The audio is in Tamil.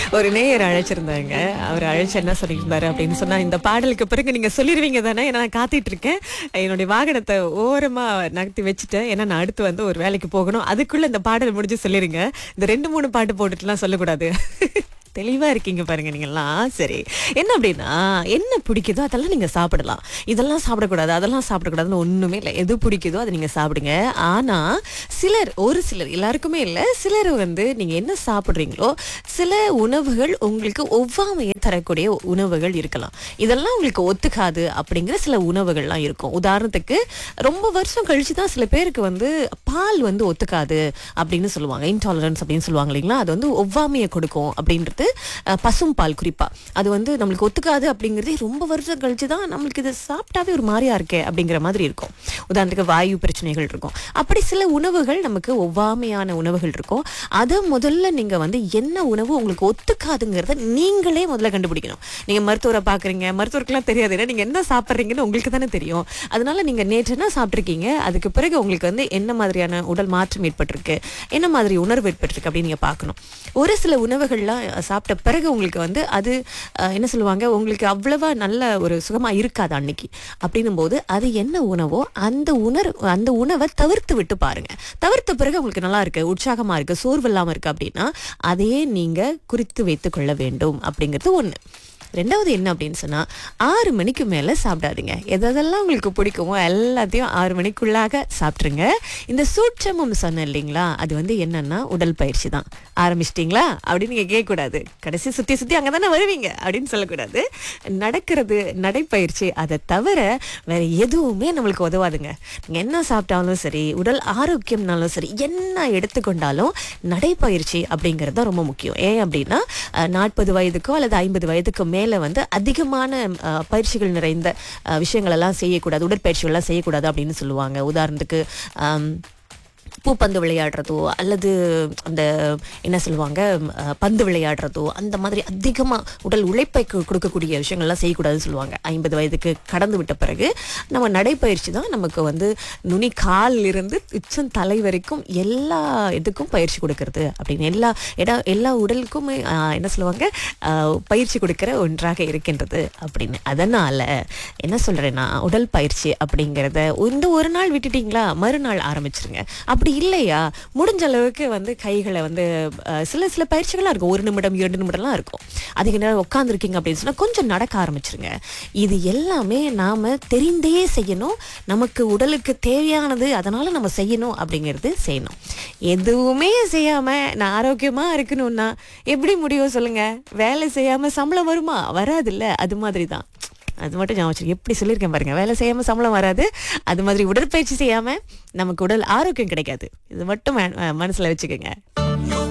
ஒரு நேயர் அழைச்சிருந்தாங்க அவர் அழைச்சு என்ன சொல்லியிருந்தாரு அப்படின்னு சொன்னா இந்த பாடலுக்கு பிறகு நீங்க சொல்லிருவீங்க தானே ஏன்னா நான் காத்துட்டு இருக்கேன் என்னுடைய வாகனத்தை ஓரமா நகர்த்தி வச்சுட்டேன் ஏன்னா நான் அடுத்து வந்து ஒரு வேலைக்கு போகணும் அதுக்குள்ள இந்த பாடல் முடிஞ்சு சொல்லிருங்க இந்த ரெண்டு மூணு பாட்டு போட்டுட்டுலாம் சொல்லக்கூடாது தெளிவா இருக்கீங்க பாருங்க நீங்கெல்லாம் சரி என்ன அப்படின்னா என்ன பிடிக்குதோ அதெல்லாம் நீங்க சாப்பிடலாம் இதெல்லாம் சாப்பிடக்கூடாது அதெல்லாம் சாப்பிடக்கூடாதுன்னு ஒண்ணுமே இல்லை எது பிடிக்குதோ அதை நீங்க சாப்பிடுங்க ஆனா சிலர் ஒரு சிலர் எல்லாருக்குமே இல்லை சிலர் வந்து நீங்க என்ன சாப்பிடுறீங்களோ சில உணவுகள் உங்களுக்கு ஒவ்வாமையை தரக்கூடிய உணவுகள் இருக்கலாம் இதெல்லாம் உங்களுக்கு ஒத்துக்காது அப்படிங்கிற சில உணவுகள்லாம் இருக்கும் உதாரணத்துக்கு ரொம்ப வருஷம் கழிச்சு தான் சில பேருக்கு வந்து பால் வந்து ஒத்துக்காது அப்படின்னு சொல்லுவாங்க இன்டாலரன்ஸ் அப்படின்னு சொல்லுவாங்க இல்லைங்களா அது வந்து ஒவ்வாமையை கொடுக்கும் அப்படின்றது அஹ், பசும் பால் குறிப்பா அது வந்து நம்மளுக்கு ஒத்துக்காது அப்படிங்கிறதே ரொம்ப வருஷம் கழிச்சு தான் நம்மளுக்கு இதை சாப்பிட்டாவே ஒரு மாதிரியா இருக்கே அப்படிங்கிற மாதிரி இருக்கும் உதாரணத்துக்கு வாயு பிரச்சனைகள் இருக்கும் அப்படி சில உணவுகள் நமக்கு ஒவ்வாமையான உணவுகள் இருக்கும் அதை முதல்ல நீங்க வந்து என்ன உணவு உங்களுக்கு ஒத்துக்காதுங்கிறத நீங்களே முதல்ல கண்டுபிடிக்கணும் நீங்க மருத்துவரை பாக்குறீங்க மருத்துவருக்குலாம் தெரியாது ஏன்னா நீங்க என்ன சாப்பிட்றீங்கன்னு உங்களுக்கு தானே தெரியும் அதனால நீங்க நேற்று என்ன சாப்பிட்ருக்கீங்க அதுக்கு பிறகு உங்களுக்கு வந்து என்ன மாதிரியான உடல் மாற்றம் ஏற்பட்டிருக்கு என்ன மாதிரி உணர்வு ஏற்பட்டிருக்கு அப்படின்னு நீங்க பார்க்கணும் ஒரு சில உணவுகள்லாம் சாப்பிட்ட பிறகு உங்களுக்கு வந்து அது அஹ், என்ன சொல்லுவாங்க உங்களுக்கு அவ்வளவா நல்ல ஒரு சுகமா இருக்காது அன்னைக்கு அப்படின்னும் போது அது என்ன உணவோ அந்த உணர் அந்த உணவை தவிர்த்து விட்டு பாருங்க தவிர்த்த பிறகு உங்களுக்கு நல்லா இருக்கு உற்சாகமா இருக்கு சோர்வு இல்லாம இருக்கு அப்படின்னா அதையே நீங்க குறித்து வைத்துக் கொள்ள வேண்டும் அப்படிங்கிறது ஒண்ணு ரெண்டாவது என்ன அப்படின்னு சொன்னா ஆறு மணிக்கு மேல சாப்பிடாதீங்க எதெல்லாம் உங்களுக்கு பிடிக்குமோ எல்லாத்தையும் ஆறு மணிக்குள்ளாக சாப்பிட்ருங்க இந்த சூட்சமம் சொன்னேன் இல்லைங்களா அது வந்து என்னன்னா உடல் பயிற்சி தான் ஆரம்பிச்சிட்டிங்களா அப்படின்னு நீங்க கேட்கக்கூடாது கடைசி சுத்தி சுத்தி அங்கே தானே வருவீங்க அப்படின்னு சொல்லக்கூடாது நடக்கிறது நடைப்பயிற்சி அதை தவிர வேற எதுவுமே நம்மளுக்கு உதவாதுங்க நீங்க என்ன சாப்பிட்டாலும் சரி உடல் ஆரோக்கியம்னாலும் சரி என்ன எடுத்துக்கொண்டாலும் நடைப்பயிற்சி அப்படிங்கிறது தான் ரொம்ப முக்கியம் ஏன் அப்படின்னா நாற்பது வயதுக்கோ அல்லது ஐம்பது வயதுக்கு மேலே வந்து அதிகமான அஹ், பயிற்சிகள் நிறைந்த அஹ், விஷயங்கள் எல்லாம் செய்யக்கூடாது உடற்பயிற்சிகள் எல்லாம் செய்யக்கூடாது அப்படின்னு சொல்லுவாங்க உதாரணத்துக்கு ஆம், பூப்பந்து விளையாடுறதோ அல்லது அந்த என்ன சொல்லுவாங்க அஹ், பந்து விளையாடுறதோ அந்த மாதிரி அதிகமாக உடல் உழைப்பை கு- கொடுக்கக்கூடிய விஷயங்கள்லாம் செய்யக்கூடாதுன்னு சொல்லுவாங்க ஐம்பது வயதுக்கு கடந்து விட்ட பிறகு நம்ம நடைப்பயிற்சி தான் நமக்கு வந்து நுனி காலில் இருந்து உச்சம் தலை வரைக்கும் எல்லா இதுக்கும் பயிற்சி கொடுக்கறது அப்படின்னு எல்லா இட எல்லா உடலுக்குமே அஹ், என்ன சொல்லுவாங்க அஹ், பயிற்சி கொடுக்கிற ஒன்றாக இருக்கின்றது அப்படின்னு அதனால என்ன சொல்றேன்னா உடல் பயிற்சி அப்படிங்கிறத இந்த ஒரு நாள் விட்டுட்டீங்களா மறுநாள் ஆரம்பிச்சிருங்க அப்படி இல்லையா முடிஞ்ச அளவுக்கு வந்து கைகளை வந்து அஹ், சில சில பயிற்சிகள்லாம் இருக்கும் ஒரு நிமிடம் இரண்டு நிமிடம்லாம் இருக்கும் அதிக நேரம் உட்காந்துருக்கீங்க அப்படின்னு சொன்னா கொஞ்சம் நடக்க ஆரம்பிச்சிருங்க இது எல்லாமே நாம தெரிந்தே செய்யணும் நமக்கு உடலுக்கு தேவையானது அதனால நம்ம செய்யணும் அப்படிங்கிறது செய்யணும் எதுவுமே செய்யாம நான் ஆரோக்கியமா இருக்கணும்னா எப்படி முடியும் சொல்லுங்க வேலை செய்யாம சம்பளம் வருமா வராதுல்ல அது மாதிரி தான் அது மட்டும் ஞாபகம் வச்சுக்கோங்க. எப்படி சொல்லியிருக்கேன் பாருங்க வேலை செய்யாம சம்பளம் வராது அது மாதிரி உடற்பயிற்சி செய்யாம நமக்கு உடல் ஆரோக்கியம் கிடைக்காது இது மட்டும் ம- மனசுல வச்சுக்கோங்க